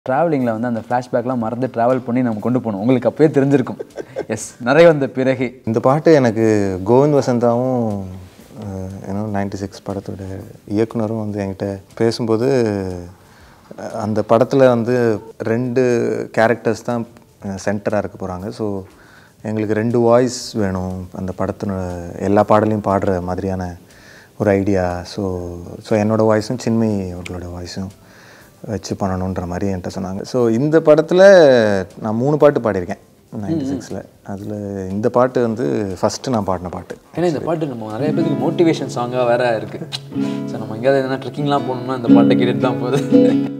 ட்ராவலிங்கில் வந்து அந்த ஃப்ளாஷ்பேக்லாம் மறந்து ட்ராவல் பண்ணி நம்ம கொண்டு போகணும் உங்களுக்கு அப்போயே தெரிஞ்சிருக்கும் எஸ் நிறைய வந்த பிறகு இந்த பாட்டு எனக்கு கோவிந்த் வசந்தாவும் ஏன்னா நைன்டி சிக்ஸ் படத்தோட இயக்குனரும் வந்து என்கிட்ட பேசும்போது அஹ், அந்த படத்தில் வந்து ரெண்டு கேரக்டர்ஸ் தான் சென்டராக இருக்க போகிறாங்க ஸோ எங்களுக்கு ரெண்டு வாய்ஸ் வேணும் அந்த படத்தின எல்லா பாடலையும் பாடுற மாதிரியான ஒரு ஐடியா ஸோ ஸோ என்னோடய வாய்ஸும் சின்மை அவர்களோட வாய்ஸும் வச்சு பண்ணணுன்ற மாதிரி என்கிட்ட சொன்னாங்க ஸோ இந்த படத்தில் நான் மூணு பாட்டு பாடியிருக்கேன் நைன்டி சிக்ஸில் அதில் இந்த பாட்டு வந்து ஃபஸ்ட்டு நான் பாடின பாட்டு ஏன்னா இந்த பாட்டு நம்ம நிறைய பேருக்கு மோட்டிவேஷன் சாங்காக வேற இருக்கு ஸோ நம்ம எங்கேயாவது எதனா ட்ரெக்கிங்லாம் போகணும்னா இந்த பாட்டை கேட்டுட்டு தான் போகுது